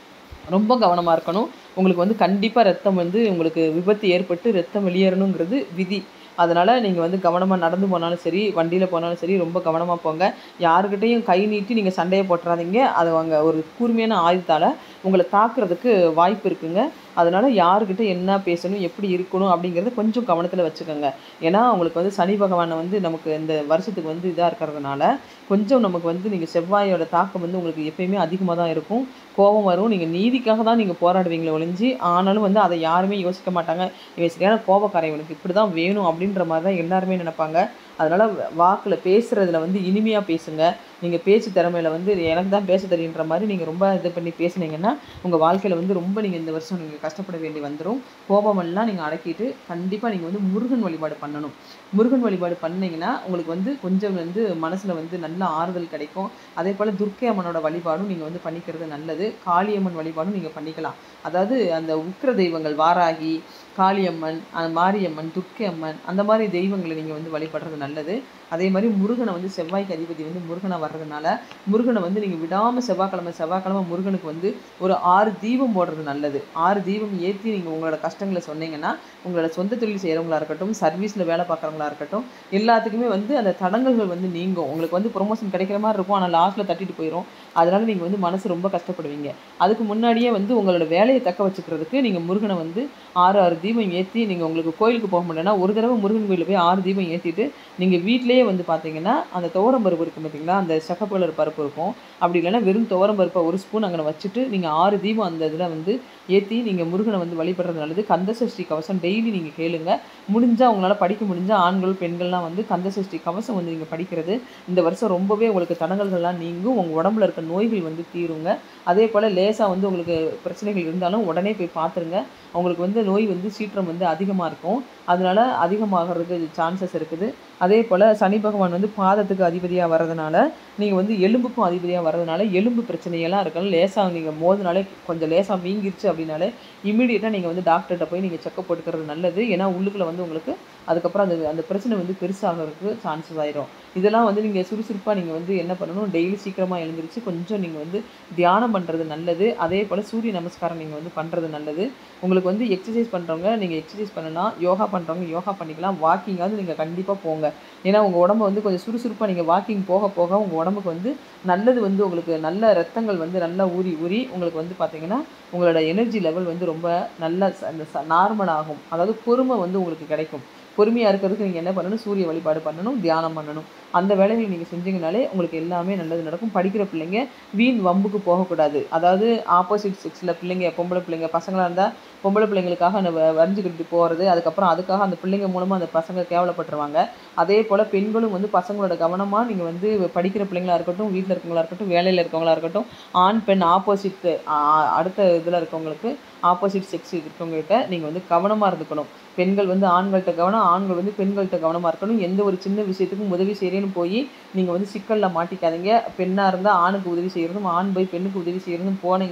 ரொம்ப கவனமாக இருக்கணும் உங்களுக்கு வந்து கண்டிப்பாக ரத்தம் வந்து உங்களுக்கு விபத்து ஏற்பட்டு ரத்தம் வெளியேறணுங்கிறது விதி அதனால் நீங்கள் வந்து கவனமாக நடந்து போனாலும் சரி வண்டியில் போனாலும் சரி ரொம்ப கவனமாக போங்க யாருக்கிட்டையும் கை நீட்டி நீங்கள் சண்டையை போட்டுறாதீங்க அது அவங்க ஒரு கூர்மையான ஆயுதத்தால் உங்களை தாக்குறதுக்கு வாய்ப்பு இருக்குங்க அதனால் யாருக்கிட்ட என்ன பேசணும் எப்படி இருக்கணும் அப்படிங்கிறத கொஞ்சம் கவனத்தில் வச்சுக்கோங்க ஏன்னா உங்களுக்கு வந்து சனி பகவானை வந்து நமக்கு இந்த வருஷத்துக்கு வந்து இதாக இருக்கிறதுனால கொஞ்சம் நமக்கு வந்து நீங்கள் செவ்வாயோட தாக்கம் வந்து உங்களுக்கு எப்பயுமே அதிகமாக தான் இருக்கும் கோபம் வரும் நீங்கள் நீதிக்காக தான் நீங்கள் போராடுவீங்களே ஒழிஞ்சு ஆனாலும் வந்து அதை யாருமே யோசிக்க மாட்டாங்க இவன் சரியான கோபக்காரன் இவனுக்கு இப்படி தான் வேணும் அப்படின்ற மாதிரி தான் எல்லாருமே நினைப்பாங்க அதனால் வாக்கில் பேசுகிறதுல வந்து இனிமையாக பேசுங்க நீங்கள் பேச்சு திறமையில வந்து எனக்கு தான் பேச தெரியுன்ற மாதிரி நீங்கள் ரொம்ப இது பண்ணி பேசுனீங்கன்னா உங்கள் வாழ்க்கையில் வந்து ரொம்ப நீங்கள் இந்த வருஷம் நீங்கள் கஷ்டப்பட வேண்டி வந்துடும் கோபமெல்லாம் நீங்கள் அடக்கிட்டு கண்டிப்பாக நீங்கள் வந்து முருகன் வழிபாடு பண்ணணும் முருகன் வழிபாடு பண்ணீங்கன்னா உங்களுக்கு வந்து கொஞ்சம் வந்து மனசில் வந்து நல்ல ஆறுதல் கிடைக்கும் அதே போல் துர்க்கை அம்மனோட வழிபாடும் நீங்கள் வந்து பண்ணிக்கிறது நல்லது காளியம்மன் வழிபாடும் நீங்கள் பண்ணிக்கலாம் அதாவது அந்த உக்கிர தெய்வங்கள் வாராகி காளியம்மன் அந்த மாரியம்மன் துர்க்கை அம்மன் அந்த மாதிரி தெய்வங்களை நீங்கள் வந்து வழிபடுறது நல்லது அதே மாதிரி முருகனை வந்து செவ்வாய்க்கு அதிபதி வந்து முருகனை வர்றதுனால முருகனை வந்து நீங்கள் விடாமல் செவ்வாய்க்கிழமை செவ்வாய்க்கிழமை முருகனுக்கு வந்து ஒரு ஆறு தீபம் போடுறது நல்லது ஆறு தீபம் ஏற்றி நீங்கள் உங்களோட கஷ்டங்களை சொன்னீங்கன்னா உங்களோட சொந்த தொழில் செய்கிறவங்களா இருக்கட்டும் சர்வீஸில் வேலை பார்க்குறவங்களா இருக்கட்டும் எல்லாத்துக்குமே வந்து அந்த தடங்கல்கள் வந்து நீங்கும் உங்களுக்கு வந்து ப்ரொமோஷன் கிடைக்கிற மாதிரி இருக்கும் ஆனால் லாஸ்ட்டில் தட்டிட்டு போயிடும் அதனால் நீங்கள் வந்து மனசு ரொம்ப கஷ்டப்படுவீங்க அதுக்கு முன்னாடியே வந்து உங்களோட வேலையை தக்க வச்சுக்கிறதுக்கு நீங்கள் முருகனை வந்து ஆறு ஆறு தீபம் ஏற்றி நீங்கள் உங்களுக்கு கோயிலுக்கு போக முடியலன்னா ஒரு தடவை முருகன் கோயிலில் போய் ஆறு தீபம் ஏற்றிட்டு நீங்கள் வீட்டிலேயே வந்து பார்த்தீங்கன்னா அந்த துவரம் பருப்பு இருக்கும் பார்த்தீங்களா அந்த சகப்பு கலர் பருப்பு இருக்கும் அப்படி இல்லைன்னா வெறும் துவரம் பருப்பை ஒரு ஸ்பூன் அங்கே வச்சுட்டு நீங்கள் ஆறு தீபம் அந்த இதில் வந்து ஏற்றி நீங்கள் முருகனை வந்து வழிபடுறது நல்லது கந்தசஷ்டி கவசம் டெய்லி நீங்கள் கேளுங்க முடிஞ்சால் உங்களால் படிக்க முடிஞ்சால் ஆண்கள் பெண்கள்லாம் வந்து கந்தசஷ்டி கவசம் வந்து நீங்கள் படிக்கிறது இந்த வருஷம் ரொம்பவே உங்களுக்கு தடங்கல்கள்லாம் நீங்கும் உங்கள் உடம்புல இருக்க நோய்கள் வந்து தீருங்க அதே போல் லேசாக வந்து உங்களுக்கு பிரச்சனைகள் இருந்தாலும் உடனே போய் பார்த்துருங்க அவங்களுக்கு வந்து நோய் வந்து சீற்றம் வந்து அதிகமாக இருக்கும் அதனால அதிகமாகிறதுக்கு சான்சஸ் இருக்குது அதே போல் சனி பகவான் வந்து பாதத்துக்கு அதிபதியாக வர்றதுனால நீங்கள் வந்து எலும்புக்கும் அதிபதியாக வர்றதுனால எலும்பு பிரச்சனையெல்லாம் இருக்கணும் லேசாக நீங்கள் மோதினாலே கொஞ்சம் லேசாக வீங்கிருச்சு அப்படின்னாலே இமீடியட்டாக நீங்கள் வந்து டாக்டர்கிட்ட போய் நீங்கள் செக்கப் போட்டுக்கிறது நல்லது ஏன்னா உள்ளுக்குள்ள வந்து உங்களுக்கு அதுக்கப்புறம் அந்த அந்த பிரச்சனை வந்து பெருசாகிறதுக்கு சான்சஸ் ஆயிரும் இதெல்லாம் வந்து நீங்கள் சுறுசுறுப்பாக நீங்கள் வந்து என்ன பண்ணணும் டெய்லி சீக்கிரமாக எழுந்திரிச்சு கொஞ்சம் நீங்கள் வந்து தியானம் பண்ணுறது நல்லது அதே போல் சூரிய நமஸ்காரம் நீங்கள் வந்து பண்ணுறது நல்லது உங்களுக்கு வந்து எக்ஸசைஸ் பண்ணுறவங்க நீங்கள் எக்ஸசைஸ் பண்ணலாம் யோகா பண்ணுறவங்க யோகா பண்ணிக்கலாம் வாக்கிங்காவது நீங்கள் கண்டிப்பாக போங்க ஏன்னா உங்கள் உடம்பு வந்து கொஞ்சம் சுறுசுறுப்பாக நீங்கள் வாக்கிங் போக போக உங்கள் உடம்புக்கு வந்து நல்லது வந்து உங்களுக்கு நல்ல ரத்தங்கள் வந்து நல்லா ஊறி ஊறி உங்களுக்கு வந்து பார்த்தீங்கன்னா உங்களோட எனர்ஜி லெவல் வந்து ரொம்ப நல்ல நார்மல் ஆகும் அதாவது பொறுமை வந்து உங்களுக்கு கிடைக்கும் பொறுமையாக இருக்கிறதுக்கு நீங்கள் என்ன பண்ணணும் சூரிய வழிபாடு பண்ணணும் தியானம் பண்ணணும் அந்த வேலைகளை நீங்கள் செஞ்சீங்கனாலே உங்களுக்கு எல்லாமே நல்லது நடக்கும் படிக்கிற பிள்ளைங்க வீண் வம்புக்கு போகக்கூடாது அதாவது ஆப்போசிட் செக்ஸில் பிள்ளைங்க பொம்பளை பிள்ளைங்க பசங்களாக இருந்தால் பொம்பளை பிள்ளைங்களுக்காக அந்த வ- வரைஞ்சிக்கிட்டு போகிறது அதுக்கப்புறம் அதுக்காக அந்த பிள்ளைங்க மூலமாக அந்த பசங்க கேவலப்பட்டுருவாங்க அதே போல் பெண்களும் வந்து பசங்களோட கவனமாக நீங்கள் வந்து படிக்கிற பிள்ளைங்களா இருக்கட்டும் வீட்டில் இருக்கவங்களா இருக்கட்டும் வேலையில் இருக்கவங்களா இருக்கட்டும் ஆண் பெண் ஆப்போசிட் அடுத்த இதில் இருக்கவங்களுக்கு ஆப்போசிட் செக்ஸ் இருக்கவங்ககிட்ட நீங்கள் வந்து கவனமாக இருந்துக்கணும் பெண்கள் வந்து ஆண்கள்கிட்ட கவனம் ஆண்கள் வந்து பெண்கள்கிட்ட கவனமாக இருக்கணும் எந்த ஒரு சின்ன விஷயத்துக்கும் உதவி செய்கிறேன்னு போய் நீங்கள் வந்து சிக்கலில் மாட்டிக்காதீங்க பெண்ணாக இருந்தால் ஆணுக்கு உதவி செய்கிறதும் ஆண் போய் பெண்ணுக்கு உதவி செய்கிறதும் போனீங்கன்னா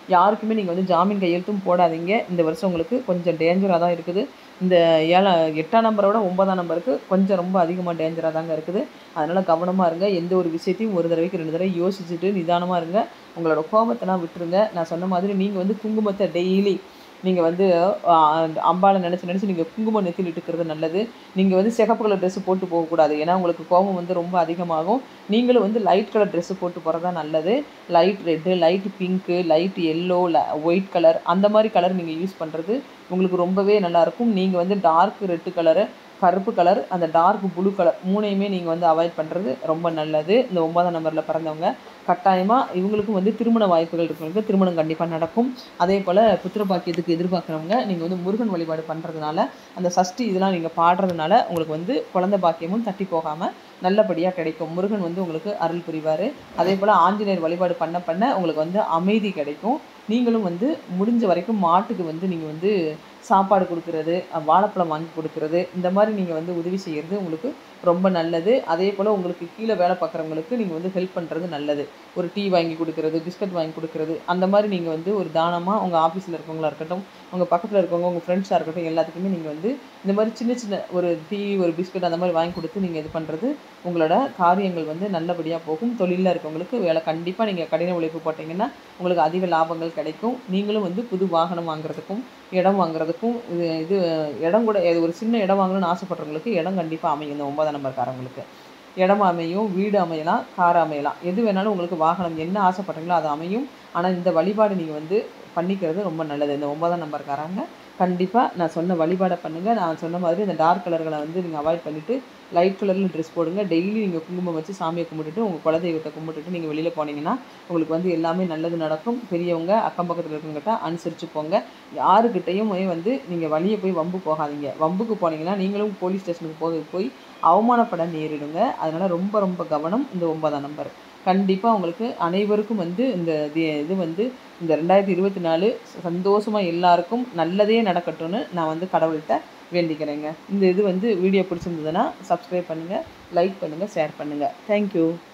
யாருக்குமே நீங்கள் வந்து ஜாமீன் கையெழுத்தும் போடாதீங்க இந்த வருஷம் உங்களுக்கு கொஞ்சம் டேஞ்சராக தான் இருக்குது இந்த ஏழா எட்டாம் நம்பரை விட ஒன்பதாம் நம்பருக்கு கொஞ்சம் ரொம்ப அதிகமாக டேஞ்சராக தாங்க இருக்குது அதனால் கவனமாக இருங்க எந்த ஒரு விஷயத்தையும் ஒரு தடவைக்கு ரெண்டு தடவை யோசிச்சுட்டு நிதானமாக இருங்க உங்களோட கோபத்தெல்லாம் விட்டுருங்க நான் சொன்ன மாதிரி நீங்கள் வந்து குங்குமத்தை டெய்லி நீங்கள் வந்து ஆ, அம்பாளை நினச்சி நினச்சி நீங்கள் குங்குமம் நெத்தியில் இட்டுக்கிறது நல்லது நீங்கள் வந்து சிகப்பு கலர் ட்ரெஸ்ஸு போட்டு போகக்கூடாது ஏன்னா உங்களுக்கு கோபம் வந்து ரொம்ப அதிகமாகும் நீங்களும் வந்து லைட் கலர் ட்ரெஸ்ஸு போட்டு போகிறது தான் நல்லது light red light pink light yellow white colour அந்த மாதிரி கலர் நீங்கள் யூஸ் பண்ணுறது உங்களுக்கு ரொம்பவே நல்லாயிருக்கும் நீங்கள் வந்து டார்க் ரெட்டு கலரு கருப்பு கலர் அந்த டார்க் ப்ளூ கலர் மூணையுமே நீங்கள் வந்து அவாய்ட் பண்ணுறது ரொம்ப நல்லது இந்த ஒன்பதாம் நம்பரில் பிறந்தவங்க கட்டாயமாக இவங்களுக்கும் வந்து திருமண வாய்ப்புகள் இருக்கிறவங்களுக்கு திருமணம் கண்டிப்பாக நடக்கும் அதே போல் புத்திர பாக்கியத்துக்கு எதிர்பார்க்குறவங்க நீங்கள் வந்து முருகன் வழிபாடு பண்ணுறதுனால அந்த சஷ்டி இதெல்லாம் நீங்கள் பாடுறதுனால உங்களுக்கு வந்து குழந்தை பாக்கியமும் தட்டி போகாமல் நல்லபடியாக கிடைக்கும் முருகன் வந்து உங்களுக்கு அருள் புரிவார் அதே போல் ஆஞ்சநேயர் வழிபாடு பண்ண பண்ண உங்களுக்கு வந்து அமைதி கிடைக்கும் நீங்களும் வந்து முடிஞ்ச வரைக்கும் மாட்டுக்கு வந்து நீங்கள் வந்து சாப்பாடு கொடுக்கறது அஹ் வாழைப்பழம் வாங்கி கொடுக்கறது இந்த மாதிரி நீங்கள் வந்து உதவி செய்கிறது உங்களுக்கு ரொம்ப நல்லது அதே போல் உங்களுக்கு கீழே வேலை பார்க்குறவங்களுக்கு நீங்கள் வந்து ஹெல்ப் பண்ணுறது நல்லது ஒரு டீ வாங்கி கொடுக்கறது பிஸ்கட் வாங்கி கொடுக்கறது அந்த மாதிரி நீங்கள் வந்து ஒரு தானமாக உங்கள் ஆஃபீஸில் இருக்கவங்களா இருக்கட்டும் உங்கள் பக்கத்தில் இருக்கவங்க உங்கள் ஃப்ரெண்ட்ஸாக இருக்கட்டும் எல்லாத்துக்குமே நீங்கள் வந்து இந்த மாதிரி சின்ன சின்ன ஒரு டீ ஒரு பிஸ்கட் அந்த மாதிரி வாங்கி கொடுத்து நீங்கள் இது பண்ணுறது உங்களோட காரியங்கள் வந்து நல்லபடியாக போகும் தொழிலில் இருக்கவங்களுக்கு வேலை கண்டிப்பாக நீங்கள் கடின உழைப்பு போட்டிங்கன்னா உங்களுக்கு அதிக லாபங்கள் கிடைக்கும் நீங்களும் வந்து புது வாகனம் வாங்குறதுக்கும் இடம் வாங்குறதுக்கும் இது இது இடம் கூட இது ஒரு சின்ன இடம் வாங்கணும்னு ஆசைப்படுறவங்களுக்கு இடம் கண்டிப்பாக அமையும் இந்த ஒன்பதாம் நம்பர்காரங்களுக்கு இடம் அமையும் வீடு அமையலாம் கார் அமையலாம் எது வேணாலும் உங்களுக்கு வாகனம் என்ன ஆசைப்படுறீங்களோ அது அமையும் ஆனால் இந்த வழிபாடு நீங்கள் வந்து பண்ணிக்கிறது ரொம்ப நல்லது இந்த ஒன்பதாம் நம்பர்காரங்க கண்டிப்பாக நான் சொன்ன வழிபாடை பண்ணுங்கள் நான் சொன்ன மாதிரி இந்த டார்க் கலர்களை வந்து நீங்கள் அவாய்ட் பண்ணிவிட்டு லைட் கலரில் ட்ரெஸ் போடுங்க டெய்லி நீங்கள் குங்குமம் வச்சு சாமியை கும்பிட்டுட்டு உங்கள் குலதெய்வத்தை கும்பிட்டுட்டு நீங்கள் வெளியில் போனீங்கன்னா உங்களுக்கு வந்து எல்லாமே நல்லது நடக்கும் பெரியவங்க அக்கம் பக்கத்தில் இருக்கவங்ககிட்ட அனுசரித்து போங்க யாருக்கிட்டையும் வந்து நீங்கள் வழியே போய் வம்பு போகாதீங்க வம்புக்கு போனீங்கன்னா நீங்களும் போலீஸ் ஸ்டேஷனுக்கு போக போய் அவமானப்பட நேரிடுங்க அதனால் ரொம்ப ரொம்ப கவனம் இந்த ஒன்பதாம் நம்பர் கண்டிப்பாக உங்களுக்கு அனைவருக்கும் வந்து இந்த தி- இது வந்து இந்த ரெண்டாயிரத்தி இருபத்தி நாலு சந்தோஷமாக எல்லாருக்கும் நல்லதே நடக்கட்டும்னு நான் வந்து கடவுள்கிட்ட வேண்டிக்கிறேங்க இந்த இது வந்து வீடியோ பிடிச்சிருந்ததுன்னா சப்ஸ்கிரைப் பண்ணுங்கள் லைக் பண்ணுங்கள் ஷேர் பண்ணுங்கள் தேங்க்யூ